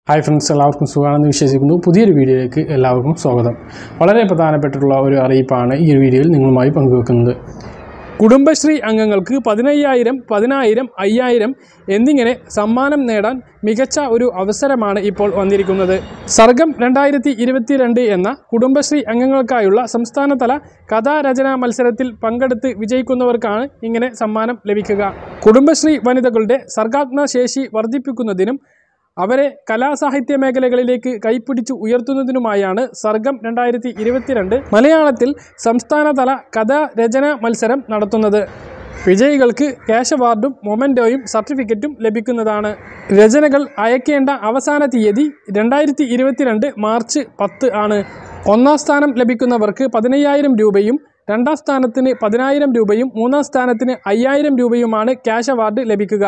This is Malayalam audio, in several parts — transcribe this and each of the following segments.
ഹായ് ഫ്രണ്ട്സ് എല്ലാവർക്കും സുഖമാണെന്ന് വിശ്വസിക്കുന്നു പുതിയൊരു വീഡിയോയിലേക്ക് എല്ലാവർക്കും സ്വാഗതം വളരെ പ്രധാനപ്പെട്ടിട്ടുള്ള ഒരു അറിയിപ്പാണ് ഈ ഒരു വീഡിയോയിൽ നിങ്ങളുമായി പങ്കുവെക്കുന്നത് കുടുംബശ്രീ അംഗങ്ങൾക്ക് പതിനയ്യായിരം പതിനായിരം അയ്യായിരം എന്നിങ്ങനെ സമ്മാനം നേടാൻ മികച്ച ഒരു അവസരമാണ് ഇപ്പോൾ വന്നിരിക്കുന്നത് സർഗം രണ്ടായിരത്തി ഇരുപത്തിരണ്ട് എന്ന കുടുംബശ്രീ അംഗങ്ങൾക്കായുള്ള സംസ്ഥാനതല കഥാരചനാ മത്സരത്തിൽ പങ്കെടുത്ത് വിജയിക്കുന്നവർക്കാണ് ഇങ്ങനെ സമ്മാനം ലഭിക്കുക കുടുംബശ്രീ വനിതകളുടെ സർഗാത്മക ശേഷി വർദ്ധിപ്പിക്കുന്നതിനും അവരെ കലാസാഹിത്യ മേഖലകളിലേക്ക് കൈപ്പിടിച്ചു ഉയർത്തുന്നതിനുമായാണ് സർഗം രണ്ടായിരത്തി ഇരുപത്തിരണ്ട് മലയാളത്തിൽ സംസ്ഥാനതല കഥാരചനാ മത്സരം നടത്തുന്നത് വിജയികൾക്ക് ക്യാഷ് അവാർഡും മൊമെൻറ്റോയും സർട്ടിഫിക്കറ്റും ലഭിക്കുന്നതാണ് രചനകൾ അയക്കേണ്ട അവസാന തീയതി രണ്ടായിരത്തി ഇരുപത്തിരണ്ട് മാർച്ച് പത്ത് ആണ് ഒന്നാം സ്ഥാനം ലഭിക്കുന്നവർക്ക് പതിനയ്യായിരം രൂപയും രണ്ടാം സ്ഥാനത്തിന് പതിനായിരം രൂപയും മൂന്നാം സ്ഥാനത്തിന് അയ്യായിരം രൂപയുമാണ് ക്യാഷ് അവാർഡ് ലഭിക്കുക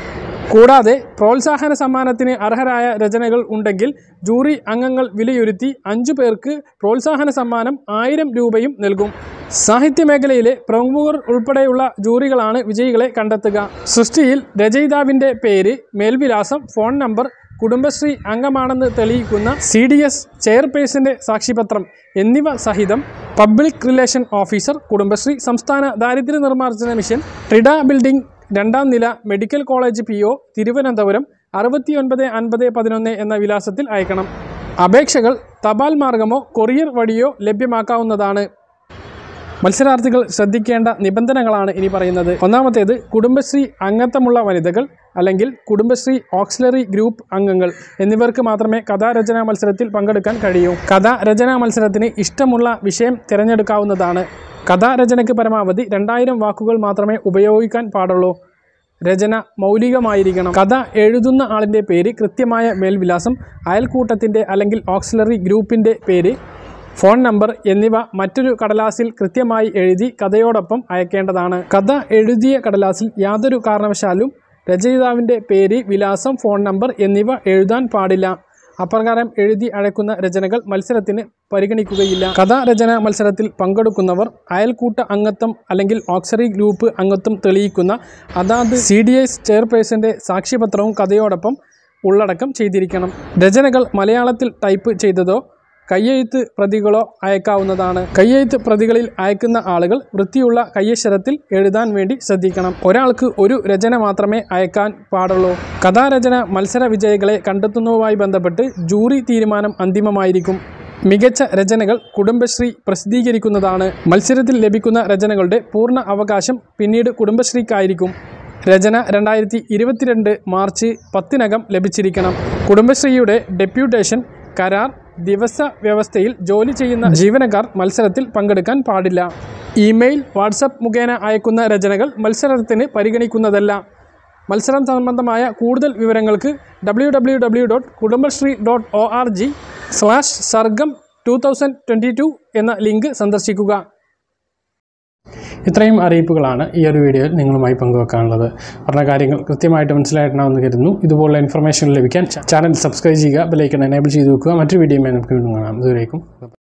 കൂടാതെ പ്രോത്സാഹന സമ്മാനത്തിന് അർഹരായ രചനകൾ ഉണ്ടെങ്കിൽ ജൂറി അംഗങ്ങൾ വിലയിരുത്തി അഞ്ചു പേർക്ക് പ്രോത്സാഹന സമ്മാനം ആയിരം രൂപയും നൽകും സാഹിത്യ മേഖലയിലെ പ്രമുഖർ ഉൾപ്പെടെയുള്ള ജൂറികളാണ് വിജയികളെ കണ്ടെത്തുക സൃഷ്ടിയിൽ രചയിതാവിൻ്റെ പേര് മേൽവിലാസം ഫോൺ നമ്പർ കുടുംബശ്രീ അംഗമാണെന്ന് തെളിയിക്കുന്ന സി ഡി എസ് ചെയർപേഴ്സന്റെ സാക്ഷിപത്രം എന്നിവ സഹിതം പബ്ലിക് റിലേഷൻ ഓഫീസർ കുടുംബശ്രീ സംസ്ഥാന ദാരിദ്ര്യ നിർമ്മാർജ്ജന മിഷൻ ട്രിഡ ബിൽഡിംഗ് രണ്ടാം നില medical college P O Thiruvananthapuram അറുപത്തിയൊൻപത് അൻപത് പതിനൊന്ന് എന്ന വിലാസത്തിൽ അയക്കണം അപേക്ഷകൾ തപാൽ മാർഗമോ കൊറിയർ വഴിയോ ലഭ്യമാക്കാവുന്നതാണ് മത്സരാർത്ഥികൾ ശ്രദ്ധിക്കേണ്ട നിബന്ധനകളാണ് ഇനി പറയുന്നത് ഒന്നാമത്തേത് കുടുംബശ്രീ അംഗത്വമുള്ള വനിതകൾ അല്ലെങ്കിൽ കുടുംബശ്രീ ഓക്സിലറി ഗ്രൂപ്പ് അംഗങ്ങൾ എന്നിവർക്ക് മാത്രമേ കഥാരചനാ മത്സരത്തിൽ പങ്കെടുക്കാൻ കഴിയൂ കഥാരചനാ മത്സരത്തിന് ഇഷ്ടമുള്ള വിഷയം തിരഞ്ഞെടുക്കാവുന്നതാണ് കഥാരചനയ്ക്ക് പരമാവധി രണ്ടായിരം വാക്കുകൾ മാത്രമേ ഉപയോഗിക്കാൻ പാടുള്ളൂ രചന മൗലികമായിരിക്കണം കഥ എഴുതുന്ന ആളിൻ്റെ പേര് കൃത്യമായ മേൽവിലാസം അയൽക്കൂട്ടത്തിൻ്റെ അല്ലെങ്കിൽ ഓക്സിലറി ഗ്രൂപ്പിൻ്റെ പേര് ഫോൺ നമ്പർ എന്നിവ മറ്റൊരു കടലാസിൽ കൃത്യമായി എഴുതി കഥയോടൊപ്പം അയക്കേണ്ടതാണ് കഥ എഴുതിയ കടലാസിൽ യാതൊരു കാരണവശാലും രചയിതാവിൻ്റെ പേര് വിലാസം ഫോൺ നമ്പർ എന്നിവ എഴുതാൻ പാടില്ല അപ്രകാരം എഴുതി അയക്കുന്ന രചനകൾ മത്സരത്തിന് പരിഗണിക്കുകയില്ല കഥാരചന മത്സരത്തിൽ പങ്കെടുക്കുന്നവർ അയൽക്കൂട്ട അംഗത്വം അല്ലെങ്കിൽ ഓക്സറി ഗ്രൂപ്പ് അംഗത്വം തെളിയിക്കുന്ന അതാത് സി ഡി എസ് ചെയർപേഴ്സൻ്റെ സാക്ഷ്യപത്രവും കഥയോടൊപ്പം ഉള്ളടക്കം ചെയ്തിരിക്കണം രചനകൾ മലയാളത്തിൽ ടൈപ്പ് ചെയ്തതോ കയ്യെഴുത്ത് പ്രതികളോ അയക്കാവുന്നതാണ് കയ്യെഴുത്ത് പ്രതികളിൽ അയക്കുന്ന ആളുകൾ വൃത്തിയുള്ള കയ്യക്ഷരത്തിൽ എഴുതാൻ വേണ്ടി ശ്രദ്ധിക്കണം ഒരാൾക്ക് ഒരു രചന മാത്രമേ അയക്കാൻ പാടുള്ളൂ കഥാരചന മത്സര വിജയികളെ കണ്ടെത്തുന്നതുമായി ബന്ധപ്പെട്ട് ജൂറി തീരുമാനം അന്തിമമായിരിക്കും മികച്ച രചനകൾ കുടുംബശ്രീ പ്രസിദ്ധീകരിക്കുന്നതാണ് മത്സരത്തിൽ ലഭിക്കുന്ന രചനകളുടെ പൂർണ്ണ അവകാശം പിന്നീട് കുടുംബശ്രീക്കായിരിക്കും രചന രണ്ടായിരത്തി ഇരുപത്തിരണ്ട് മാർച്ച് പത്തിനകം ലഭിച്ചിരിക്കണം കുടുംബശ്രീയുടെ ഡെപ്യൂട്ടേഷൻ കരാർ ദിവസ വ്യവസ്ഥയിൽ ജോലി ചെയ്യുന്ന ജീവനക്കാർ മത്സരത്തിൽ പങ്കെടുക്കാൻ പാടില്ല ഇമെയിൽ വാട്സപ്പ് മുഖേന അയക്കുന്ന രചനകൾ മത്സരത്തിന് പരിഗണിക്കുന്നതല്ല മത്സരം സംബന്ധമായ കൂടുതൽ വിവരങ്ങൾക്ക് W W W dot Kudumbashree dot O R G slash Sargam two thousand twenty two എന്ന ലിങ്ക് സന്ദർശിക്കുക ഇത്രയും അറിയിപ്പുകളാണ് ഈ ഒരു വീഡിയോയിൽ നിങ്ങളുമായി പങ്കുവെക്കാനുള്ളത് പറഞ്ഞ കാര്യങ്ങൾ കൃത്യമായിട്ട് മനസ്സിലായിട്ടുണ്ടാവുമെന്ന് കരുതുന്നു ഇതുപോലുള്ള ഇൻഫർമേഷൻ ലഭിക്കാൻ ചാനൽ സബ്സ്ക്രൈബ് ചെയ്യുക ബെലൈക്കൺ എനേബിൾ ചെയ്ത് വെക്കുക മറ്റൊരു വീഡിയോയുമായി നമുക്ക് വീണ്ടും കാണാം ഇതുവരേക്കും